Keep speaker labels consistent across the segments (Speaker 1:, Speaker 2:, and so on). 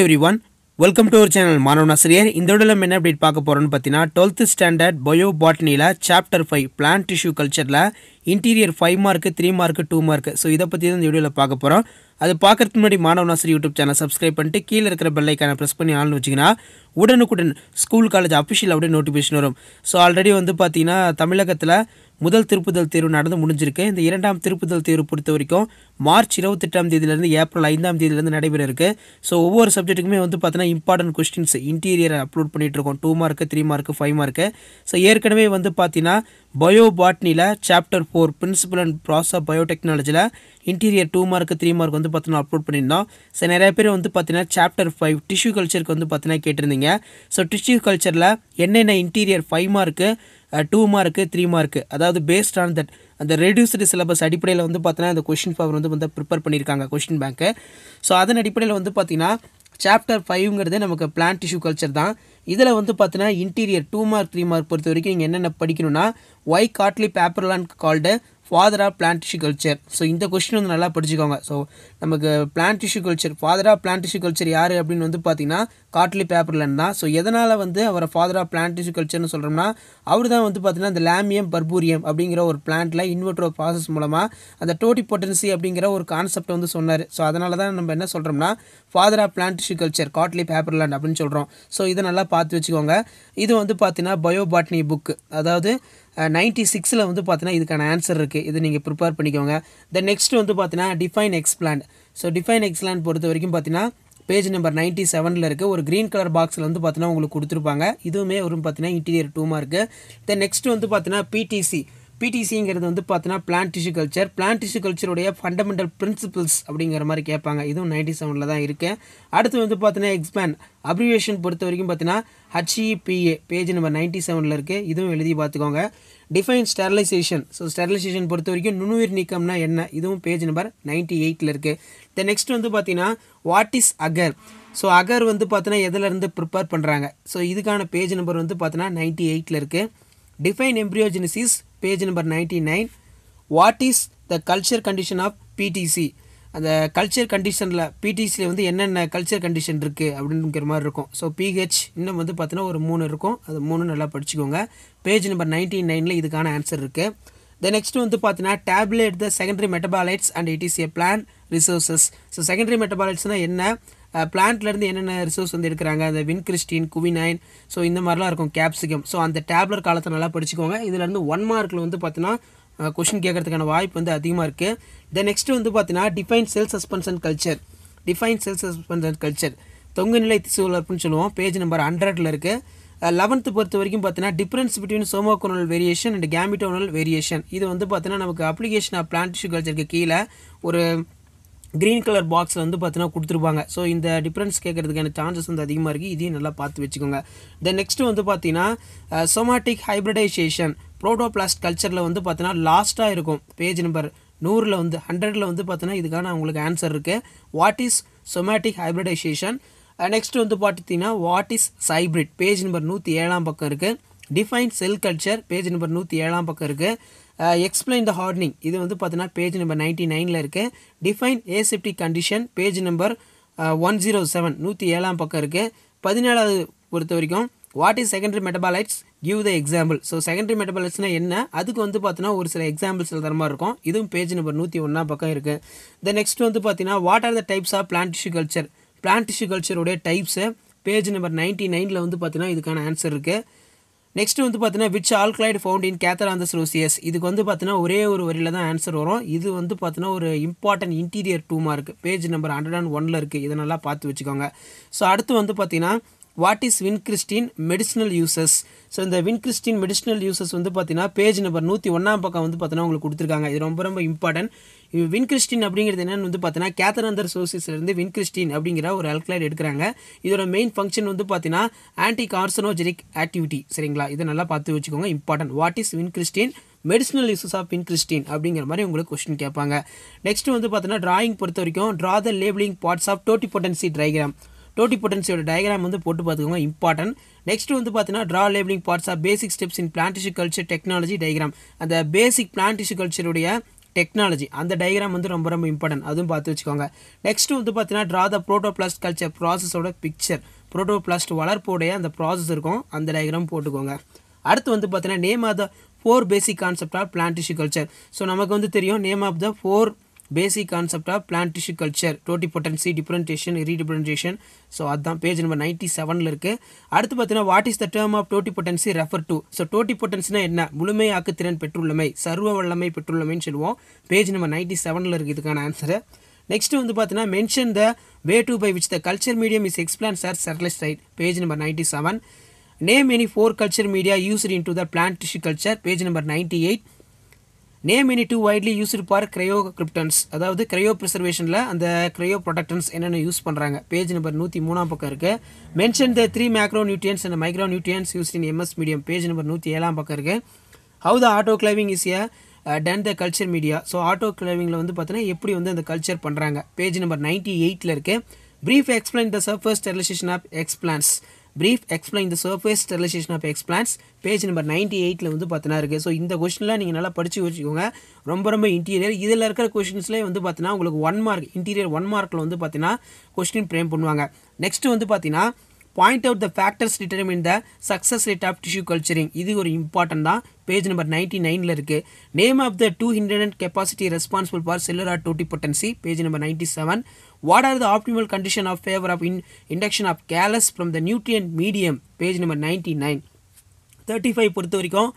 Speaker 1: every everyone welcome to our channel Maanavan Aasiriyar இந்த வீடியோவில் நம்ம என்ன அப்டேட் பார்க்க போகிறோம்னு பார்த்தீங்கன்னா டுவெல்த் ஸ்டாண்டர்ட் பயோ பாட்னியில் சாப்டர் ஃபைவ் பிளான்ட் டிஷ்யூ கல்ச்சரில் interior five mark three mark two mark so இதை பற்றி தான் இந்த வீடியோவில் பார்க்க போகிறோம் அது பார்க்கறதுக்கு முன்னாடி மாணவன் ஆசிரியர் யூடியூப் சேனல் சப்ஸ்கிரைப் பண்ணிட்டு கீழே இருக்கிற பெல்லைக்கான ப்ரெஸ் பண்ணி ஆள்னு வச்சிங்கன்னா உடனுக்குடன் ஸ்கூல் காலேஜ் அஃபிஷியல் அப்படியே நோட்டிஃபிகேஷன் வரும் ஸோ ஆல்ரெடி வந்து பார்த்தீங்கன்னா தமிழகத்தில் முதல் திருப்புதல் தேர்வு நடந்து முடிஞ்சிருக்கு இந்த இரண்டாம் திருப்புதல் தேர்வு பொறுத்த வரைக்கும் மார்ச் இருபத்தெட்டாம் தேதியிலேருந்து ஏப்ரல் ஐந்தாம் தேதியிலேருந்து நடைபெற இருக்கு ஸோ ஒவ்வொரு சப்ஜெக்ட்டுக்குமே வந்து பார்த்தீங்கன்னா இம்பார்ட்டன்ட் கொஸ்டின்ஸ் இன்டீரியர் அப்லோட் பண்ணிட்டு இருக்கோம் two mark three mark five mark so ஏற்கனவே வந்து பார்த்தீங்கன்னா பயோ பாட்னியில் chapter four principle and process of பயோடெக்னாலஜியில் interior two mark three mark வந்து பார்த்தீங்கன்னா அப்லோட் பண்ணியிருந்தோம் ஸோ நிறைய பேர் வந்து பார்த்தீங்கன்னா சாப்டர் ஃபைவ் டிஷ்யூ கல்ச்சருக்கு வந்து பார்த்தீங்கன்னா கேட்டிருந்தீங்க ஸோ டிஷ்யூ கல்ச்சரில் என்னென்ன interior five mark two mark three mark அதாவது பேஸ்ட் ஆன் தட் அந்த ரெடியூஸ்டு சிலபஸ் அடிப்படையில் வந்து பார்த்தீங்கன்னா இந்த கொஷின் பவர் வந்து வந்து ப்ரிப்பேர் பண்ணியிருக்காங்க கொஷின் பேங்க்கு ஸோ அதன் அடிப்படையில் வந்து பார்த்தீங்கன்னா சாப்டர் ஃபைவ்ங்கிறது நமக்கு பிளான்ட் டிஷ்யூ கல்ச்சர் தான் இதில் வந்து பார்த்தீங்கன்னா interior two mark three mark பொறுத்த வரைக்கும் நீங்கள் என்னென்ன படிக்கணும்னா ஒய் Gottlieb Haberlandt called father of plant tissue culture so இந்த கொஸ்டின் வந்து நல்லா படிச்சுக்கோங்க ஸோ நமக்கு plant tissue culture father of plant tissue culture யார் அப்படின்னு வந்து பார்த்தீங்கன்னா காட்லி பேப்பர்லன் தான் ஸோ எதனால் வந்து அவரை ஃபாதர் ஆஃப் பிளான்ட் டிஷ்யூ கல்ச்சர்னு சொல்கிறோம்னா அவர் தான் வந்து பார்த்தீங்கன்னா இந்த லேமியம் பர்பூரியம் அப்படிங்கிற ஒரு பிளான்ட்டில் இன்வெர்ட்ரோ ப்ராசஸ் மூலமாக அந்த டோட்டி பொட்டன்சி அப்படிங்கிற ஒரு கான்செப்ட் வந்து சொன்னார் ஸோ அதனால தான் நம்ம என்ன சொல்கிறோம்னா father of plant tissue culture Gottlieb Haberlandt அப்படின்னு சொல்கிறோம் ஸோ இதை நல்லா பார்த்து வச்சுக்கோங்க இது வந்து பார்த்தீங்கன்னா பயோபாட்னி புக்கு அதாவது நைன்ட்டி சிக்ஸில் வந்து பார்த்தீங்கன்னா இதுக்கான ஆன்சர் இருக்குது இது நீங்கள் ப்ரிப்பேர் பண்ணிக்கோங்க தென் நெக்ஸ்ட் வந்து பார்த்தீங்கன்னா define explain so define explain பொறுத்த வரைக்கும் பார்த்தீங்கன்னா பேஜ் நம்பர் நைன்ட்டி செவனில் இருக்குது ஒரு க்ரீன் கலர் பாக்ஸில் வந்து பார்த்தீங்கன்னா உங்களுக்கு கொடுத்துருப்பாங்க இதுவுமே ஒரு பார்த்தீங்கன்னா interior two mark then next வந்து பார்த்தீங்கன்னா பிடிசி பிடிசிங்கிறது வந்து பார்த்தீங்கன்னா plant tissue culture plant tissue கல்ச்சருடைய ஃபண்டமெண்டல் பிரின்சிபிள்ஸ் அப்படிங்கிற மாதிரி கேட்பாங்க இதுவும் நைன்டி செவனில் தான் இருக்குது அடுத்து வந்து பார்த்தீங்கன்னா எக்ஸ்பேண்ட் அப்ரிவேஷன் பொறுத்த வரைக்கும் பார்த்தீங்கன்னா ஹச்இபிஏ பேஜ் நம்பர் நைன்டி செவனில் இருக்குது இதுவும் எழுதி பார்த்துக்கோங்க டிஃபைன் ஸ்டெர்லைசேஷன் ஸோ ஸ்டெர்லைசேஷன் பொறுத்த வரைக்கும் நுண்ணுயிர் நீக்கம்னா என்ன இதுவும் பேஜ் நம்பர் நைன்டி எயிட்டில் இருக்குது தென் நெக்ஸ்ட் வந்து பார்த்தீங்கன்னா what is agar so agar வந்து பார்த்தீங்கன்னா எதுலேருந்து ப்ரிப்பேர் பண்ணுறாங்க ஸோ இதுக்கான பேஜ் நம்பர் வந்து பார்த்தீங்கன்னா நைன்டி எயிட்டில் இருக்குது define embryogenesis page number ninety nine what is the culture condition of PTC அந்த கல்ச்சர் கண்டிஷனில் பிடிசியில் வந்து என்னென்ன கல்ச்சர் கண்டிஷன் இருக்குது அப்படிங்கிற மாதிரி இருக்கும் ஸோ பிஹெச் இன்னும் வந்து பார்த்தீங்கன்னா ஒரு மூணு இருக்கும் அது மூணு நல்லா படிச்சுக்கோங்க பேஜ் நம்பர் நைன்டி நைனில் இதுக்கான ஆன்சர் இருக்குது தென் நெக்ஸ்ட் வந்து பார்த்தீங்கன்னா tablet the secondary metabolites and it is a plant resources so secondary மெட்டபாலைட்ஸ்னால் என்ன பிளான்ட்லேருந்து என்னென்ன ரிசோர்ஸ் வந்து எடுக்கிறாங்க அந்த வின்கிறிஸ்டின் குவினைன் ஸோ இந்த மாதிரிலாம் இருக்கும் கேப்சிகம் ஸோ அந்த டேப்லெட் காலத்தை நல்லா படிச்சுக்கோங்க இதுலேருந்து ஒன் மார்க்கில் வந்து பார்த்தீங்கன்னா கொஷின் கேட்கறதுக்கான வாய்ப்பு வந்து அதிகமாக இருக்குது தென் நெக்ஸ்ட் வந்து பார்த்தீங்கன்னா define cell suspension culture define cell suspension culture தொங்கு நிலை திசு வளர்ப்புன்னு சொல்லுவோம் பேஜ் நம்பர் ஹண்ட்ரட்ல இருக்குது லெவன்த்து பொறுத்த வரைக்கும் பார்த்தீங்கன்னா difference between somaclonal variation and gametoclonal variation இது வந்து பார்த்தீங்கன்னா நமக்கு அப்ளிகேஷன் ஆஃப் பிளான்ட் டிஷ்யூ கல்ச்சருக்கு கீழே ஒரு க்ரீன் கலர் பாக்ஸில் வந்து பார்த்தீங்கன்னா கொடுத்துருப்பாங்க ஸோ இந்த டிஃப்ரென்ஸ் கேட்கறதுக்கான சான்சஸ் வந்து அதிகமாக இருக்குது இதையும் நல்லா பார்த்து வச்சுக்கோங்க தென் நெக்ஸ்ட் வந்து பார்த்தீங்கன்னா சொமாட்டிக் ஹைப்ரிடைசேஷன் ப்ரோட்டோபிளாஸ்ட் கல்ச்சரில் வந்து பார்த்தீங்கன்னா லாஸ்ட்டாக இருக்கும் பேஜ் நம்பர் நூறில் வந்து ஹண்ட்ரடில் வந்து பார்த்தீங்கன்னா இதுக்கான உங்களுக்கு ஆன்சர் இருக்குது what is somatic hybridisation next வந்து பார்த்தீங்கன்னா what is cybrid page number நூற்றி ஏழாம் பக்கம் இருக்குது define cell culture page number நூற்றி ஏழாம் பக்கம் இருக்குது எக்ஸ்பிளைன் த ஹார்ட்னிங் இது வந்து பார்த்தீங்கன்னா பேஜ் நம்பர் நைன்டி நைனில் இருக்குது define aseptic condition page number one zero seven நூற்றி ஏழாம் பக்கம் இருக்குது பதினேழாவது பொறுத்த வரைக்கும் what is secondary metabolites give the example so secondary மெட்டபாலைட்ஸ்னால் என்ன அதுக்கு வந்து பார்த்தீங்கன்னா ஒரு சில எக்ஸாம்பிள்ஸ் தர மாதிரி இருக்கும் இதுவும் பேஜ் நம்பர் நூற்றி ஒன்றா பக்கம் இருக்குது தென் நெக்ஸ்ட் வந்து பார்த்தீங்கன்னா what are the types of plant tissue culture plant tissue கல்ச்சருடைய டைப்ஸு பேஜ் நம்பர் நைன்டி நைனில் வந்து பார்த்தீங்கன்னா இதுக்கான ஆன்சர் இருக்குது நெக்ஸ்ட் வந்து பார்த்தீங்கன்னா விச் ஆல்கலைடு ஃபவுண்ட் இன் கேத்தராந்தஸ் ரோசியஸ் இதுக்கு வந்து பார்த்தீங்கன்னா ஒரே ஒரு வரியில் தான் ஆன்சர் வரும் இது வந்து பார்த்தீங்கன்னா ஒரு important interior two mark page number hundred and ஒனில் இருக்குது இதை நல்லா பார்த்து வச்சுக்கோங்க ஸோ அடுத்து வந்து பார்த்தீங்கன்னா what is vincristine medicinal uses so இந்த வின்கிறிஸ்டின் மெடிசினல் யூசஸ் வந்து பார்த்தீங்கன்னா பேஜ் நம்பர் நூற்றி ஒன்றாம் பக்கம் வந்து பார்த்தீங்கன்னா உங்களுக்கு கொடுத்துருக்காங்க இது ரொம்ப ரொம்ப இம்பார்ட்டன்ட் வின்கிறிஸ்டின் அப்படிங்கிறது என்னென்னு வந்து பார்த்தீங்கன்னா கேத்தரந்தர் சோசிஸ்லேருந்து வின்கிறிஸ்டின் அப்படிங்கிற ஒரு அல்கலைட் எடுக்கிறாங்க இதோட மெயின் ஃபங்க்ஷன் வந்து பார்த்தீங்கன்னா ஆன்டி கார்சனோஜெனிக் ஆக்டிவிட்டி சரிங்களா இதை நல்லா பார்த்து வச்சுக்கோங்க important what is vincristine medicinal uses of vincristine அப்படிங்கிற மாதிரி உங்களுக்கு கொஸ்டின் கேட்பாங்க நெக்ஸ்ட் வந்து பார்த்தீங்கன்னா டிராயிங் பொறுத்த வரைக்கும் draw the labelling parts of totipotency diagram டோட்டி பொட்டன்சியோட டயக்ராம் வந்து போட்டு பார்த்துக்கோங்க இம்பார்ட்டன்ட் நெக்ஸ்ட் வந்து பார்த்தீங்கன்னா draw labelling parts of basic steps in plant tissue culture technology diagram அந்த பேசிக் பிளான்ட் டிஷ்யூ கல்ச்சருடைய டெக்னாலஜி அந்த டயக்ராம் வந்து ரொம்ப ரொம்ப இம்பார்ட்டன்ட் அதுவும் பார்த்து வச்சுக்கோங்க நெக்ஸ்ட் வந்து பார்த்தீங்கன்னா ட்ரா த ப்ரோட்டோபிளாஸ்ட் கல்ச்சர் ப்ராசஸோட பிக்சர் ப்ரோட்டோபிளாஸ்ட் வளர்ப்போடைய அந்த ப்ராசஸ் இருக்கும் அந்த டயக்ராம் போட்டுக்கோங்க அடுத்து வந்து பார்த்தீங்கன்னா name of the four basic concept of plant tissue culture so நமக்கு வந்து தெரியும் name of the four basic concept of plant tissue culture totipotency differentiation redifferentiation so அதுதான் பேஜ் நம்பர் நைன்ட்டி செவனில் இருக்குது அடுத்து பார்த்தீங்கன்னா what is the term of totipotency refer to so டோட்டி பொட்டன்சினா என்ன முழுமையாக்கு திறன் பெற்றுள்ளமை சர்வ வல்லமை பெற்றுள்ளமைன்னு சொல்லுவோம் பேஜ் நம்பர் நைன்ட்டி செவனில் இருக்குது இதுக்கான ஆன்சரு நெக்ஸ்ட் வந்து பார்த்தீங்கன்னா mention the way to by which the culture medium is explain சார் சர்லஸ் right page number ninety seven name any four culture media used in to the plant tissue culture page number ninety eight name any two widely used for cryoprotectants அதாவது க்ரையோ ப்ரிசர்வேஷனில் அந்த cryo ப்ரொடக்டன்ஸ் என்னென்ன use பண்ணுறாங்க page number நூற்றி மூணாம் பக்கம் இருக்குது mention the three macro nutrients and micro nutrients used in MS medium page number நூற்றி ஏழாம் பக்கம் இருக்குது how the autoclaving is a done the culture media so ஆட்டோ கிளைவிங்கில் வந்து பார்த்தீங்கன்னா எப்படி வந்து அந்த கல்ச்சர் பண்ணுறாங்க பேஜ் நம்பர் நைன்ட்டி எயிட்டில் இருக்குது brief explain the surface sterilisation of explants brief explain the surface sterilisation of explants page number ninety எயிட்டில் வந்து பார்த்தீங்கன்னா இருக்குது ஸோ இந்த கொஸ்டின்லாம் நீங்கள் நல்லா படித்து வச்சுக்கோங்க ரொம்ப ரொம்ப இன்டீரியர் இதில் இருக்கிற கொஸ்டின்ஸ்லேயே வந்து பார்த்தீங்கன்னா உங்களுக்கு ஒன் மார்க் இன்டீரியர் ஒன் மார்க்கில் வந்து பார்த்தீங்கன்னா கொஸ்டின் ஃப்ரேம் பண்ணுவாங்க நெக்ஸ்ட் வந்து பார்த்தீங்கன்னா point out the factors determine the success rate of tissue culturing இது ஒரு இம்பார்ட்டன்ட் தான் பேஜ் நம்பர் நைன்டி நைனில் இருக்குது name of the two hundred capacity responsible for cellular totipotency page number ninety seven what are the optimal condition of favour of in induction of callus from the nutrient medium page number ninety nine thirty five பொறுத்த வரைக்கும்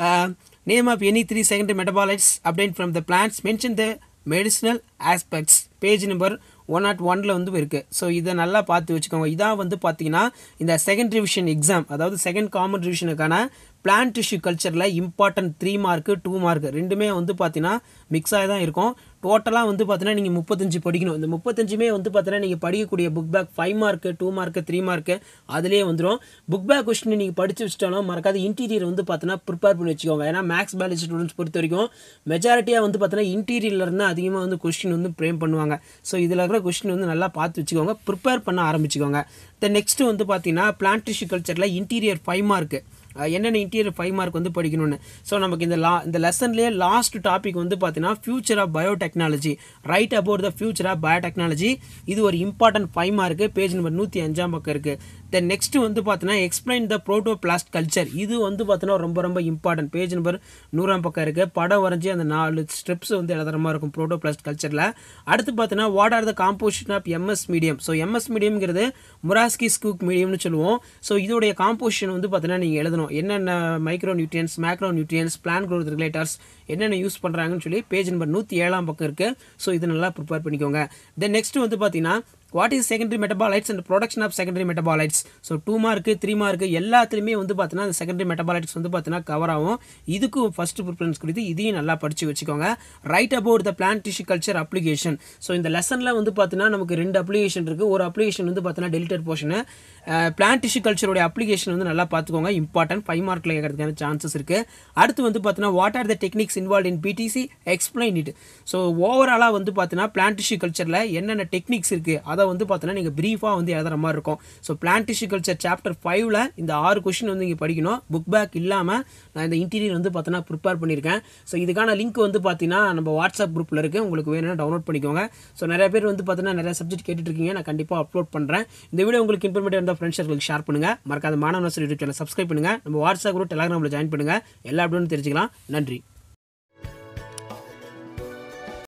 Speaker 1: name of any three second metabolites obtained from the plants mention the medicinal aspects page number one not ஒனில் வந்து இருக்குது so இதை நல்லா பார்த்து வச்சுக்கோங்க இதான் வந்து பார்த்தீங்கன்னா இந்த செகண்ட் ரிவிஷன் எக்ஸாம் அதாவது செகண்ட் காமன் ரிவிஷனுக்கான பிளான்ட் டிஷ்யூ கல்ச்சரில் important three mark two mark ரெண்டுமே வந்து பார்த்தீங்கன்னா மிக்ஸ் ஆகி தான் இருக்கும் டோட்டலாக வந்து பார்த்தீங்கன்னா நீங்கள் முப்பத்தஞ்சு படிக்கணும் இந்த முப்பத்தஞ்சுமே வந்து பார்த்தீங்கன்னா நீங்கள் படிக்கக்கூடிய book back five mark two mark three mark அதிலே வந்துடும் புக் பேக் கொஸ்டின் நீங்கள் படித்து வச்சிட்டாலும் மறக்காத இன்டீரியர் வந்து பார்த்தீங்கன்னா ப்ரிப்பேர் பண்ணி வச்சுக்கோங்க ஏன்னா மேக்ஸ் பயாலஜி ஸ்டூடெண்ட்ஸ் பொறுத்த வரைக்கும் மெஜாரிட்டியாக வந்து பார்த்தீங்கன்னா இன்டீரியர்லேருந்து அதிகமாக வந்து கொஸ்டின் வந்து ஃப்ரேம் பண்ணுவாங்க ஸோ இதில் இருக்கிற கொஸ்டின் வந்து நல்லா பார்த்து வச்சுக்கோங்க ப்ரிப்பேர் பண்ண ஆரம்பிச்சுக்கோங்க தென் நெக்ஸ்ட் வந்து பார்த்தீங்கன்னா பிளான்ட் டிஷ்யூ கல்ச்சரில் இன்டீரியர் ஃபைவ் மார்க்கு என்னென்ன இன்டீரியர் ஃபைவ் மார்க் வந்து படிக்கணும்னு ஸோ நமக்கு இந்த லா இந்த லெசன்லேயே லாஸ்ட் டாபிக் வந்து பார்த்தீங்கன்னா future of biotechnology write about the future of biotechnology இது ஒரு important five mark page number நூற்றி அஞ்சாம் பக்கம் இருக்குது தென் நெக்ஸ்ட் வந்து பார்த்தீங்கன்னா எக்ஸ்பிளைன் த ப்ரோட்டோபிளாஸ்ட் கல்ச்சர் இது வந்து பார்த்தீங்கன்னா ரொம்ப ரொம்ப இம்பார்ட்டன்ட் பேஜ் நம்பர் நூறாம் பக்கம் இருக்குது படம் வரைஞ்சி அந்த நாலு ஸ்டெப்ஸ் வந்து எழுதுற மாதிரி இருக்கும் ப்ரோட்டோபிளாஸ்ட் கல்ச்சரில் அடுத்து பார்த்தீங்கன்னா what are the composition of MS medium so MS மீடியம்ங்கிறது முராஸ்கி ஸ்கூக் மீடியம்னு சொல்லுவோம் ஸோ இதோடைய காம்போசிஷன் வந்து பார்த்தீங்கன்னா நீங்கள் எழுதணும் என்னென்ன micro nutrients macro nutrients plant growth regulators என்னென்ன யூஸ் பண்ணுறாங்கன்னு சொல்லி பேஜ் நம்பர் நூற்றி ஏழாம் பக்கம் இருக்குது ஸோ இது நல்லா ப்ரிப்பேர் பண்ணிக்கோங்க தென் நெக்ஸ்ட் வந்து பார்த்தீங்கன்னா what is secondary metabolites and production of secondary metabolites so two mark three mark எல்லாத்துலேயுமே வந்து பார்த்தீங்கன்னா அந்த செகண்டரி மெட்டபாலைட்ஸ் வந்து பார்த்தீங்கன்னா கவர் ஆகும் இதுக்கும் ஃபஸ்ட்டு ப்ரிஃபரன்ஸ் கொடுத்து இதையும் நல்லா படித்து வச்சுக்கோங்க write about the plant tissue culture application so இந்த லெசனில் வந்து பார்த்தீங்கன்னா நமக்கு ரெண்டு அப்ளிகேஷன் இருக்குது ஒரு அப்ளிகேஷன் வந்து பார்த்தீங்கன்னா டெலிட்டட் போர்ஷனு பிளான்ட் டிஷ்யூ கல்ச்சரோட அப்ளிகேஷன் வந்து நல்லா பார்த்துக்கோங்க இம்பார்ட்டன்ட் ஃபைவ் மார்க்கில் கேட்கறதுக்கான சான்சஸ் இருக்குது அடுத்து வந்து பார்த்தீங்கன்னா what are the techniques involve in PTC explain it so ஓவராலாக வந்து பார்த்தீங்கன்னா பிளான்ட் டிஷ்யூ கல்ச்சரில் என்னென்ன டெக்னிக்ஸ் இருக்குது அதை வந்து பார்த்தீங்கன்னா நீங்கள் ப்ரீஃபாக வந்து எழுதுற மாதிரி இருக்கும் so plant tissue culture chapter ஃபைவ்ல இந்த ஆறு கொஷின் வந்து நீங்கள் படிக்கணும் புக் பேக் இல்லாமல் நான் இந்த இன்டீரியர் வந்து பார்த்தீங்கன்னா ப்ரிப்பேர் பண்ணியிருக்கேன் ஸோ இதுக்கான லிங்க் வந்து பார்த்தீங்கன்னா நம்ம வாட்ஸ்அப் குரூப்பில் இருக்குது உங்களுக்கு வேணும்னா டவுன்லோட் பண்ணிக்கோங்க ஸோ நிறைய பேர் வந்து பார்த்தீங்கன்னா நிறைய சப்ஜெக்ட் கேட்டுட்டு இருக்கீங்க நான் கண்டிப்பாக அப்லோட் பண்ணுறேன் இந்த வீடியோ உங்களுக்கு இன்ஃபர்மேட்டிவ் இருந்தால் ஃப்ரெண்ட்ஸ் சர்க்கிளுக்கு ஷேர் பண்ணுங்கள் மறக்காத மாணவ யூடியூப் சேனல் சப்ஸ்கிரைப் பண்ணுங்கள் நம்ம வாட்ஸ்அப் குரூப் டெலாகிராமில் ஜாயின் பண்ணுங்கள் எல்லா அப்படின்னு தெரிஞ்சுக்கலாம் நன்றி